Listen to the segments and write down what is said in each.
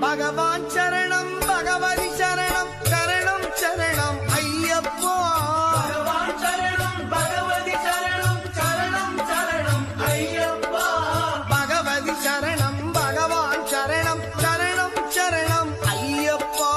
பகவான் சரணம் பகவதி சரணம் சரணம் சரணம் ஐயப்பா பகவான் சரணம் பகவதி சரணம் சரணம் சரணம் ஐயப்பா பகவதி சரணம் பகவான் சரணம் சரணம் சரணம் Ayyappa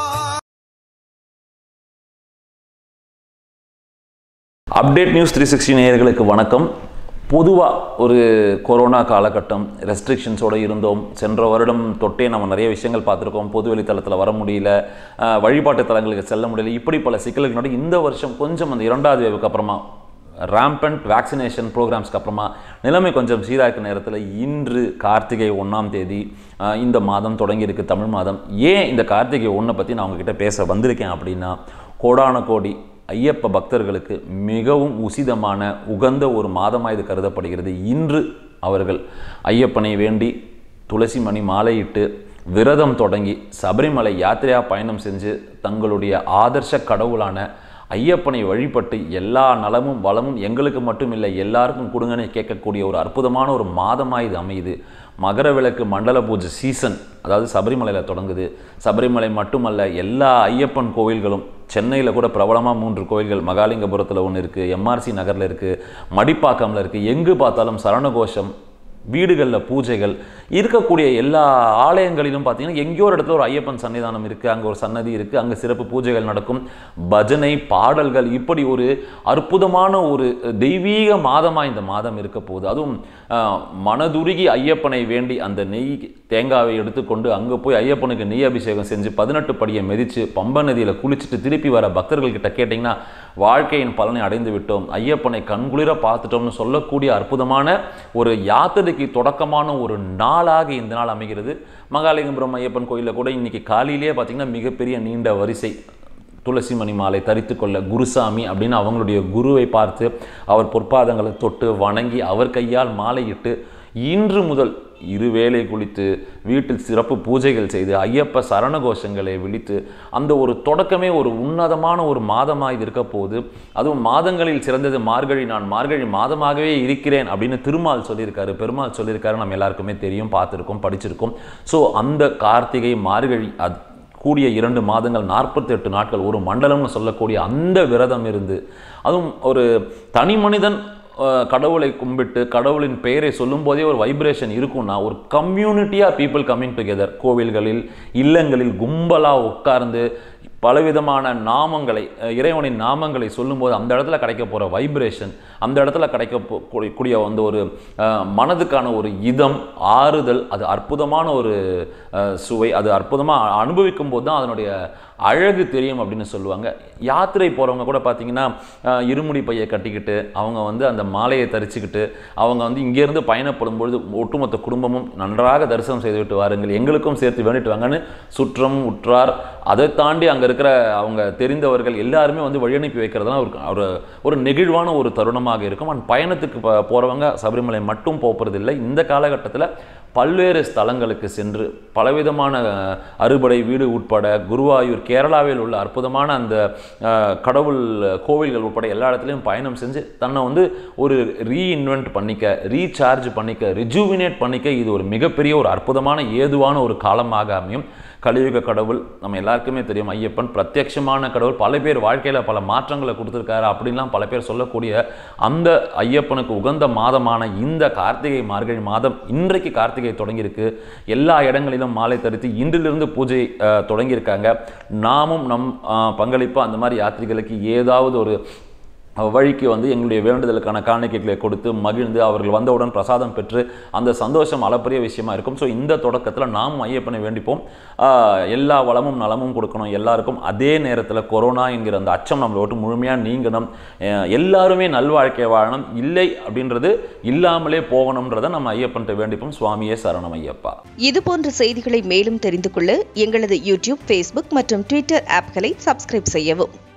update news three sixty நேயர்களுக்கு வணக்கம் பொதுவாக ஒரு கொரோனா காலகட்டம் ரெஸ்ட்ரிக்ஷன்ஸோடு இருந்தோம் சென்ற வருடம் தொட்டே நம்ம நிறைய விஷயங்கள் பார்த்துருக்கோம் பொது வெளித்தளத்தில் வர முடியல அஹ், வழிபாட்டு தலங்களுக்கு செல்ல முடியல இப்படி பல சிக்கல்கள் நடுவே இந்த வருஷம் கொஞ்சம் அந்த இரண்டாவது வேவுக்கு அப்புறமா ராம்பண்ட் வேக்சினேஷன் ப்ரோக்ராம்ஸ்க்கு அப்புறமா நிலைமை கொஞ்சம் சீராக்க நேரத்தில் இன்று கார்த்திகை ஒன்றாம் தேதி அஹ், இந்த மாதம் தொடங்கியிருக்கு தமிழ் மாதம் ஏன் இந்த கார்த்திகை ஒன்றை பற்றி நான் உங்ககிட்ட பேச வந்திருக்கேன் அப்படின்னா கோடான கோடி ஐயப்ப பக்தர்களுக்கு மிகவும் உசிதமான உகந்த ஒரு மாதமாக இது கருதப்படுகிறது இன்று அவர்கள் ஐயப்பனை வேண்டி துளசி மணி மாலையிட்டு விரதம் தொடங்கி சபரிமலை யாத்திரையா பயணம் செஞ்சு தங்களுடைய ஆதர்ஷ கடவுளான ஐயப்பனை வழிபட்டு எல்லா நலமும் வளமும் எங்களுக்கு மட்டும் இல்லை எல்லாருக்கும் கொடுங்கன்னு கேட்கக்கூடிய ஒரு அற்புதமான ஒரு மாதமாக இது அமையுது மகர விளக்கு மண்டல பூஜை சீசன் அதாவது சபரிமலையில் தொடங்குது சபரிமலை மட்டுமல்ல எல்லா ஐயப்பன் கோவில்களும் சென்னையில் கூட பிரபலமாக மூன்று கோவில்கள் மகாலிங்கபுரத்தில் ஒன்று இருக்குது எம்ஆர்சி நகரில் இருக்குது மடிப்பாக்கம்ல இருக்குது எங்கு பார்த்தாலும் சரணகோஷம் வீடுகளில் பூஜைகள் இருக்கக்கூடிய எல்லா ஆலயங்களிலும் பார்த்தீங்கன்னா எங்கேயோ ஒரு இடத்துல ஒரு ஐயப்பன் சன்னிதானம் இருக்குது அங்கே ஒரு சன்னதி இருக்குது அங்கே சிறப்பு பூஜைகள் நடக்கும் பஜனை பாடல்கள் இப்படி ஒரு அற்புதமான ஒரு தெய்வீக மாதமாக இந்த மாதம் இருக்க போகுது அதுவும் ஆஹ், மனதுருகி ஐயப்பனை வேண்டி அந்த நெய் தேங்காவை எடுத்துக்கொண்டு அங்கே போய் ஐயப்பனுக்கு நெய் அபிஷேகம் செஞ்சு பதினெட்டு படியை மிதித்து பம்ப நதியில் குளிச்சுட்டு திருப்பி வர பக்தர்கள்கிட்ட கேட்டிங்கன்னா வாழ்க்கையின் பலனை அடைந்து விட்டோம் ஐயப்பனை கண்குளிர பார்த்துட்டோம்னு சொல்லக்கூடிய அற்புதமான ஒரு யாத்திரைக்கு தொடக்கமான ஒரு நாளாக இந்த நாள் அமைகிறது மகாலிங்கபுரம் ஐயப்பன் கோயிலில் கூட இன்னைக்கு காலையிலேயே பார்த்தீங்கன்னா மிகப்பெரிய நீண்ட வரிசை துளசி மணி மாலை தரித்து கொள்ள குருசாமி அப்படின்னு அவங்களுடைய குருவை பார்த்து அவர் பொற்பாதங்களை தொட்டு வணங்கி அவர் கையால் மாலையிட்டு இன்று முதல் இருவேளை குளித்து வீட்டில் சிறப்பு பூஜைகள் செய்து ஐயப்ப சரணகோஷங்களை விழித்து அந்த ஒரு தொடக்கமே ஒரு உன்னதமான ஒரு மாதமாக இது இருக்க போகுது அதுவும் மாதங்களில் சிறந்தது மார்கழி நான் மார்கழி மாதமாகவே இருக்கிறேன் அப்படின்னு திருமால் சொல்லியிருக்காரு பெருமாள் சொல்லியிருக்காரு நம்ம எல்லாருக்குமே தெரியும் பார்த்துருக்கோம் படிச்சிருக்கோம் ஸோ அந்த கார்த்திகை மார்கழி அது கூடிய இரண்டு மாதங்கள் நாற்பத்தி எட்டு நாட்கள் ஒரு மண்டலம்னு சொல்லக்கூடிய அந்த விரதம் இருந்து அதுவும் ஒரு தனி மனிதன் அஹ், கடவுளை கும்பிட்டு கடவுளின் பெயரை சொல்லும்போதே ஒரு வைப்ரேஷன் இருக்கும்னா ஒரு கம்யூனிட்டியாக பீப்புள் கம்மிங் டுகெதர் கோவில்களில் இல்லங்களில் கும்பலாக உட்கார்ந்து பலவிதமான நாமங்களை அஹ், இறைவனின் நாமங்களை சொல்லும்போது அந்த இடத்துல கிடைக்க போகிற வைப்ரேஷன் அந்த இடத்துல கிடைக்க போ- கூடிய- கூடிய வந்து ஒரு அஹ், மனதுக்கான ஒரு இதம் ஆறுதல் அது அற்புதமான ஒரு அஹ், சுவை அது அற்புதமாக அனுபவிக்கும் போது தான் அதனுடைய அழகு தெரியும் அப்படின்னு சொல்லுவாங்க யாத்திரை போகிறவங்க கூட பார்த்தீங்கன்னா அஹ், இருமுடி பையை கட்டிக்கிட்டு அவங்க வந்து அந்த மாலையை தரிச்சுக்கிட்டு அவங்க வந்து இங்கேருந்து பயணப்படும் பொழுது ஒட்டுமொத்த குடும்பமும் நன்றாக தரிசனம் செய்துவிட்டு வாருங்கள் எங்களுக்கும் சேர்த்து வேண்டிட்டு வாங்கன்னு சுற்றம் உற்றார் அதை தாண்டி அங்கே இருக்கிற அவங்க தெரிந்தவர்கள் எல்லாருமே வந்து வழி அனுப்பி வைக்கிறதுலாம் ஒரு ஒரு ஒரு நெகிழ்வான ஒரு தருணமாக இருக்கும் அண்ட் பயணத்துக்கு ப- போறவங்க சபரிமலை மட்டும் போகிறது இல்லை இந்த காலகட்டத்தில் பல்வேறு ஸ்தலங்களுக்கு சென்று பலவிதமான அஹ், அறுபடை வீடு உட்பட குருவாயூர் கேரளாவில் உள்ள அற்புதமான அந்த அஹ், கடவுள் கோவில்கள் உட்பட எல்லா இடத்துலையும் பயணம் செஞ்சு தன்னை வந்து ஒரு ரீஇன்வென்ட் பண்ணிக்க ரீசார்ஜ் பண்ணிக்க ரிஜுவினேட் பண்ணிக்க இது ஒரு மிகப்பெரிய ஒரு அற்புதமான ஏதுவான ஒரு காலமாக அமையும் கலியுக கடவுள் நம்ம எல்லாருக்குமே தெரியும் ஐயப்பன் பிரத்யட்சமான கடவுள் பல பேர் வாழ்க்கையில் பல மாற்றங்களை கொடுத்துருக்காரு அப்படின்லாம் பல பேர் சொல்லக்கூடிய அந்த ஐயப்பனுக்கு உகந்த மாதமான இந்த கார்த்திகை மார்கழி மாதம் இன்றைக்கு கார்த்திகை தொடங்கியிருக்கு எல்லா இடங்களிலும் மாலை தரித்து இன்றிலிருந்து பூஜை அஹ், தொடங்கியிருக்காங்க நாமும் நம் அஹ், பங்களிப்பு அந்த மாதிரி யாத்திரிகளுக்கு ஏதாவது ஒரு வழிக்கு வந்து எங்களுடைய வேண்டுதலுக்கான காணிக்கைகளை கொடுத்து மகிழ்ந்து அவர்கள் வந்தவுடன் பிரசாதம் பெற்று அந்த சந்தோஷம் அளப்பரிய விஷயமா இருக்கும் ஸோ இந்த தொடக்கத்தில் நாம் ஐயப்பனை வேண்டிப்போம் ஆஹ் எல்லா வளமும் நலமும் கொடுக்கணும் எல்லாருக்கும் அதே நேரத்தில் கொரோனா என்கிற அந்த அச்சம் நம்மளை விட்டு முழுமையாக நீங்கணும் அஹ் எல்லாருமே நல்வாழ்க்கை வாழணும் இல்லை அப்படின்றது இல்லாமலே போகணுன்றதை நம்ம ஐயப்பன்ட்ட வேண்டிப்போம் சுவாமியே சரணம் ஐயப்பா இது போன்ற செய்திகளை மேலும் தெரிந்து கொள்ள எங்களது யூடியூப் ஃபேஸ்புக் மற்றும் ட்விட்டர் ஆப்களை சப்ஸ்கிரைப் செய்யவும்